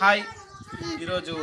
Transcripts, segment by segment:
Hi ఈరోజు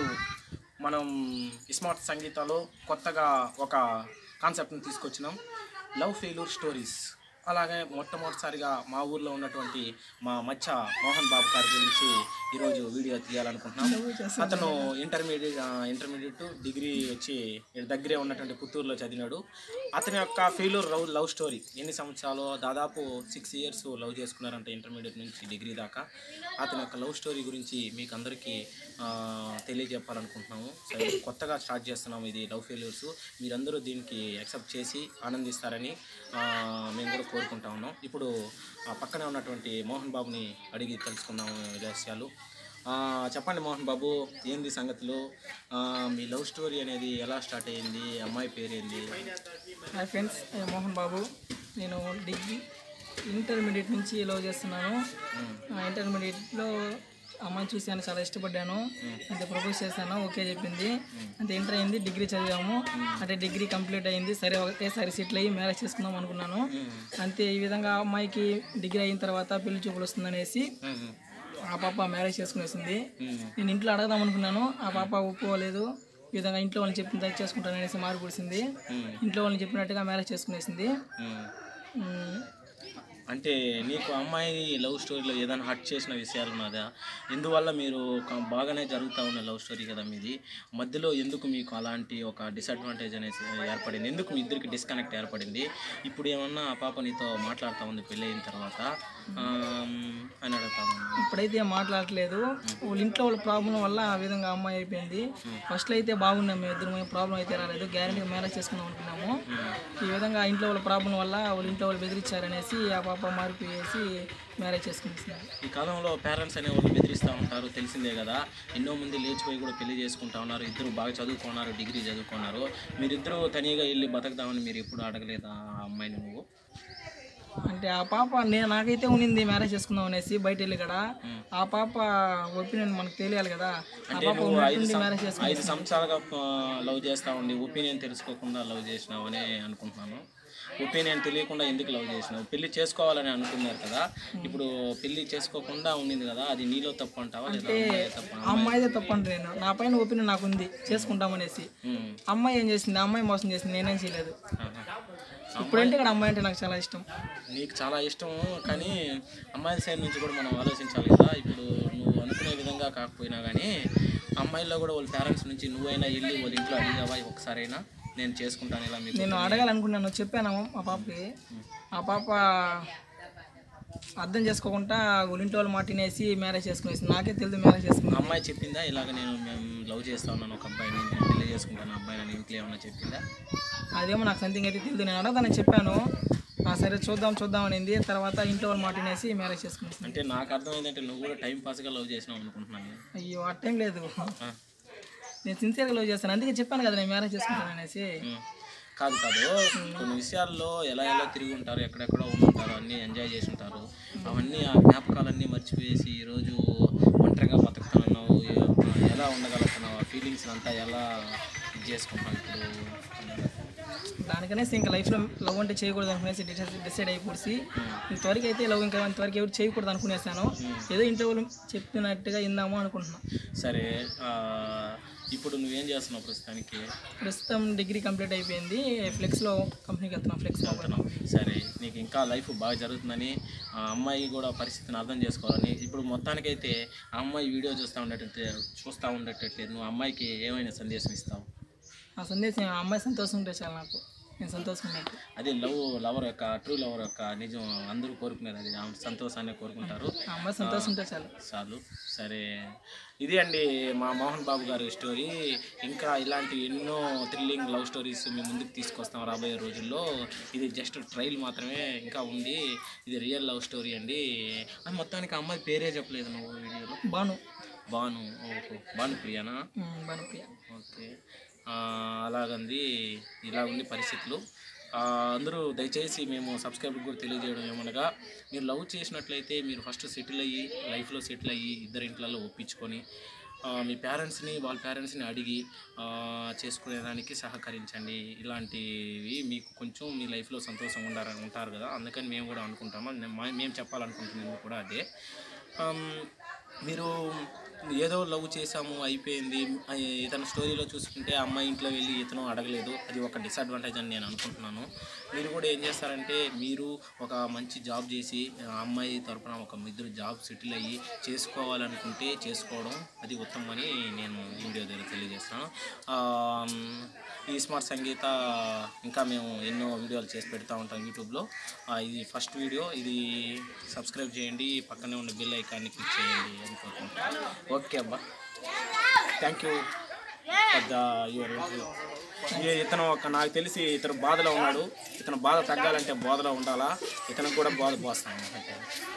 మనం smart సంగీతాలో కొత్తగా ఒక కాన్సెప్ట్ని తీసుకొచ్చినాం లవ్ ఫెయిల్యూర్ స్టోరీస్ అలాగే మొట్టమొదటిసారిగా మా ఊర్లో ఉన్నటువంటి మా మచ్చ మోహన్ బాబు గారి గురించి ఈరోజు వీడియో తీయాలనుకుంటున్నాం అతను ఇంటర్మీడియట్ ఇంటర్మీడియట్ డిగ్రీ వచ్చి ఈడ దగ్గరే ఉన్నటువంటి పుత్తూరులో చదివినాడు అతని యొక్క ఫెయిల్యూర్ లవ్ లవ్ స్టోరీ ఎన్ని సంవత్సరాలు దాదాపు సిక్స్ ఇయర్స్ లవ్ చేసుకున్నారంట ఇంటర్మీడియట్ నుంచి డిగ్రీ దాకా అతని యొక్క లవ్ స్టోరీ గురించి మీకు అందరికీ ఆ, తెలియజెప్పాలనుకుంటున్నాము సో కొత్తగా స్టార్ట్ చేస్తున్నాము ఇది లవ్ ఫెయిల్యూర్స్ మీరందరూ దీనికి యాక్సెప్ట్ చేసి ఆనందిస్తారని ఆ, మేము కూడా కోరుకుంటా ఉన్నాం ఇప్పుడు ఆ పక్కనే ఉన్నటువంటి మోహన్ బాబుని అడిగి తెలుసుకుందాము ఈ రహస్యాలు ఆ, చెప్పండి మోహన్ బాబు ఏంది సంగతులు ఆ, మీ లవ్ స్టోరీ అనేది ఎలా స్టార్ట్ అయ్యింది అమ్మాయి పేరు ఏంది హాయ్ ఫ్రెండ్స్ నేను మోహన్ బాబు నేను డిగ్రీ ఇంటర్మీడియట్ నుంచి లవ్ చేస్తున్నాను ఆ, ఇంటర్మీడియట్లో అమ్మాయిని చూశాను చాలా ఇష్టపడ్డాను అంటే ప్రపోజ్ చేశాను ఓకే చెప్పింది అంటే ఇంటర్ అయింది డిగ్రీ చదివాము అంటే డిగ్రీ కంప్లీట్ అయింది సరే ఒకేసారి సెటిల్ అయ్యి మ్యారేజ్ చేసుకుందాం అనుకున్నాను అంతే ఈ విధంగా ఆ అమ్మాయికి డిగ్రీ అయిన తర్వాత పెళ్లి చూపులు వస్తుందనేసి ఉమ్, ఆ పాప మ్యారేజ్ చేసుకునేసింది ఉమ్, నేను ఇంట్లో అడగదాం అనుకున్నాను ఆ పాప ఒప్పుకోలేదు ఈ విధంగా ఇంట్లో వాళ్ళని చెప్పిన తర్వాత చేసుకుంటాను అనేసి మారు కుడిసింది ఉమ్, ఇంట్లో వాళ్ళని చెప్పినట్టుగా మ్యారేజ్ చేసుకునేసింది ఉమ్. ఉమ్, అంటే నీకు అమ్మాయి లవ్ స్టోరీలో ఏదైనా హర్ట్ చేసిన విషయాలు ఉన్నదా ఎందువల్ల మీరు ఒక బాగానే జరుగుతూ ఉన్న లవ్ స్టోరీ కదా మీది మధ్యలో ఎందుకు మీకు అలాంటి ఒక డిసడ్వాంటేజ్ అనేది ఏర్పడింది ఎందుకు మీ ఇద్దరికి డిస్కనెక్ట్ ఏర్పడింది ఇప్పుడు ఏమన్నా ఆ పాప నీతో మాట్లాడుతూ ఉంది పెళ్ళి అయిన తర్వాత ఆమ్, అని అడుగుతాను ఇప్పుడైతే ఏం మాట్లాడట్లేదు వాళ్ళ ఇంట్లో వాళ్ళ ప్రాబ్లం వల్ల ఆ విధంగా అమ్మాయి అయిపోయింది ఫస్ట్లో అయితే బాగున్నాం మేము ఇద్దరు ప్రాబ్లం అయితే రాలేదు గ్యారంటీగా మ్యారేజ్ చేసుకుందాం అనుకున్నాము ఈ విధంగా ఇంట్లో వాళ్ళ ప్రాబ్లం వల్ల వాళ్ళ ఇంట్లో వాళ్ళు బెదిరించారనేసి ఆ పాప మారిపోయేసి మ్యారేజ్ చేసుకునేసినారు ఈ కాలంలో పేరెంట్స్ అనేవాళ్ళు బెదిరిస్తూ ఉంటారు తెలిసిందే కదా ఎన్నో మంది లేచిపోయి కూడా పెళ్లి చేసుకుంటా ఉన్నారు ఇద్దరు బాగా చదువుకున్నారు డిగ్రీ చదువుకున్నారు మీరిద్దరూ తనిగా వెళ్ళి బతకదామని మీరు ఎప్పుడు అడగలేదా ఆ అమ్మాయిని నువ్వు అంటే ఆ పాప నేను నాకైతే ఉన్నింది మ్యారేజ్ చేసుకుందాం అనేసి బయట వెళ్ళి కదా ఆ పాప ఒపీనియన్ మనకు తెలియాలి కదా ఆ అంటే పాప నువ్వు ఐదు ఉన్నట్టుండి సం- మ్యారేజ్ చేసుకుని ఐదు సంవత్సరాలుగా లవ్ చేస్తా ఉండి ఒపీనియన్ తెలుసుకోకుండా లవ్ చేసినావని అనుకుంటున్నాను ఒపీనియన్ తెలియకుండా ఎందుకు లవ్ చేసినావు పెళ్లి చేసుకోవాలని అనుకున్నారు కదా ఇప్పుడు పెళ్లి చేసుకోకుండా ఉండింది కదా అది నీలో తప్పు అంటావా లేదా అమ్మాయి తప్ప ఆ అమ్మాయిదే తప్పంటే నేను నా పైన ఒపీనియన్ నాకు ఉంది చేసుకుంటామనేసి అమ్మాయి ఏం చేసింది ఆ అమ్మాయి మోసం చేసింది నేనేం చేయలేదు ఇప్పుడంటే ఇక్కడ అమ్మాయి అంటే నాకు చాలా ఇష్టం నీకు చాలా ఇష్టం కానీ అమ్మాయిల సైడ్ నుంచి కూడా మనం ఆలోచించాలి కదా ఇప్పుడు నువ్వు అనుకునే విధంగా కాకపోయినా కానీ అమ్మాయిల్లో కూడా వాళ్ళ పేరెంట్స్ నుంచి నువ్వైనా వెళ్ళి వాళ్ళ ఇంట్లో అడిగావా ఒకసారైనా నేను చేసుకుంటాను ఇలా మీకు నేను అడగాలనుకున్నాను చెప్పాను మా పాపకి ఆ పాప అర్థం చేసుకోకుండా వాళ్ళ ఇంట్లో వాళ్ళు మాటినేసి మ్యారేజ్ చేసుకునేసి నాకే తెలియదు మ్యారేజ్ చేసుకున్నాను అమ్మాయి చెప్పిందా ఇలాగ నేను మేము లవ్ చేస్తా ఉన్నాను ఒక అబ్బాయిని నేను పెళ్లి చేసుకుంటాను ఆ అబ్బాయిని ఇంట్లో ఏమన్నా చెప్పిందా అదేమో నాకు సంథింగ్ అయితే తెలియదు నేను అడగదానని చెప్పాను ఆ సరే చూద్దాం చూద్దాం అనింది తర్వాత ఇంట్లో వాళ్ళు మాటినేసి మ్యారేజ్ చేసుకునేసి అంటే నాకు అర్థమైందంటే నువ్వు కూడా టైం పాస్గా లవ్ చేసినావు అనుకుంటున్నాను అయ్యో ఆ టైం లేదు ఆ, నేను సిన్సియర్గా లవ్ చేస్తాను అందుకే చెప్పాను కదా నేను మ్యారేజ్ చేసుకుంటాను అనేసి ఉమ్. కాదు కాదు కొన్ని విషయాల్లో ఎలా ఎలా తిరిగి ఉంటారు ఎక్కడెక్కడో ఉంటారు అన్నీ ఎంజాయ్ చేసి ఉంటారు అవన్నీ ఆ జ్ఞాపకాలన్నీ మర్చిపోయేసి ఈరోజు ఒంటరిగా బతుకుతున్నావు ఎ- ఎలా ఉండగలుగుతున్నావు ఆ ఫీలింగ్స్ అంతా ఎలా ఇది చేసుకుంటావు ఇప్పుడు దానికనేసి ఇంకా లైఫ్లో లవ్ అంటే చేయకూడదు అనుకునేసి డిసైడ్ డిసైడ్ అయిపోసి ఇంతవరకు అయితే లవ్ ఇంకా ఇంతవరకు ఎవరు చేయకూడదు అనుకునేసాను ఏదో ఇంట్లో వాళ్ళు చెప్పినట్టుగా ఇందాము అనుకుంటున్నాను సరే ఆ, ఇప్పుడు నువ్వేం చేస్తున్నావు ప్రస్తుతానికి ప్రస్తుతం డిగ్రీ కంప్లీట్ అయిపోయింది ఫ్లెక్స్లో కంపెనీకి వెళ్తున్నాం ఫ్లెక్స్ వెళ్తున్నావు సరే నీకు ఇంకా లైఫ్ బాగా జరుగుతుందని ఆ అమ్మాయి కూడా పరిస్థితిని అర్థం చేసుకోవాలని ఇప్పుడు మొత్తానికైతే ఆ అమ్మాయి వీడియో చూస్తూ ఉండేటట్టు చూస్తూ ఉండేటట్లేదు నువ్వు అమ్మాయికి ఏమైనా సందేశం ఇస్తావు ఆ సందేశం ఆ అమ్మాయి సంతోషం ఉంటే చాలు నాకు నేను సంతోషంగా ఉన్నట్టు అదే లవ్ లవర్ యొక్క ట్రూ లవర్ యొక్క నిజం అందరూ కోరుకునేది అది ఆ సంతోషాన్ని కోరుకుంటారు ఆ అమ్మాయి సంతోషం ఉంటే చాలు చాలు సరే ఇది అండి మా మోహన్ బాబు గారి స్టోరీ ఇంకా ఇలాంటి ఎన్నో థ్రిల్లింగ్ లవ్ స్టోరీస్ మేము ముందుకు తీసుకొస్తాం రాబోయే రోజుల్లో ఇది జస్ట్ ట్రైల్ మాత్రమే ఇంకా ఉంది ఇది రియల్ లవ్ స్టోరీ అండి ఆ మొత్తానికి ఆ అమ్మాయి పేరే చెప్పలేదు నువ్వు వీడియోలో బాను బాను ఓహో బాను ప్రియానా ఉమ్, బాను ప్రియ ఓకే ఆ, అలాగంది ఇలా ఉంది పరిస్థితులు ఆ, అందరూ దయచేసి మేము సబ్స్క్రైబర్ కూడా తెలియజేయడం ఏమనగా మీరు లవ్ చేసినట్లయితే మీరు ఫస్ట్ సెటిల్ అయ్యి లైఫ్లో సెటిల్ అయ్యి ఇద్దరి ఇంట్లలో ఒప్పించుకొని ఆ, మీ పేరెంట్స్ని వాళ్ళ పేరెంట్స్ని అడిగి ఆ, చేసుకునేదానికి సహకరించండి ఇలాంటివి మీకు కొంచెం మీ లైఫ్లో సంతోషం ఉండారు ఉంటారు కదా అందుకని మేము కూడా అనుకుంటాము నే- మా- మేము చెప్పాలనుకుంటున్నాము కూడా అదే ఆమ్, మీరు ఏదో లవ్ చేసాము అయిపోయింది ఆ, ఇతని స్టోరీలో చూసుకుంటే ఆ అమ్మాయి ఇంట్లో వెళ్ళి ఇతను అడగలేదు అది ఒక డిసడ్వాంటేజ్ అని నేను అనుకుంటున్నాను మీరు కూడా ఏం చేస్తారంటే మీరు ఒక మంచి జాబ్ చేసి ఆ అమ్మాయి తరపున ఒక ఇద్దరు జాబ్ సెటిల్ అయ్యి చేసుకోవాలనుకుంటే చేసుకోవడం అది ఉత్తమని నేను వీడియో దగ్గర తెలియజేస్తున్నాను ఆ, ఈ స్మార్ట్ సంగీత ఇంకా మేము ఎన్నో వీడియోలు చేసి పెడతా ఉంటాం యూట్యూబ్లో ఆ, ఇది ఫస్ట్ వీడియో ఇది సబ్స్క్రైబ్ చేయండి పక్కనే ఉన్న బిల్ ఐకాన్ని క్లిక్ చేయండి అని కోరుకుంటాను ఓకే అబ్బా థ్యాంక్ యూ పెద్ద యువర్ ఇతను ఒక నాకు తెలిసి ఇతను బాధలో ఉన్నాడు ఇతను బాధ తగ్గాలంటే బోధలో ఉండాలా ఇతనికి కూడా బాధ పోస్తాను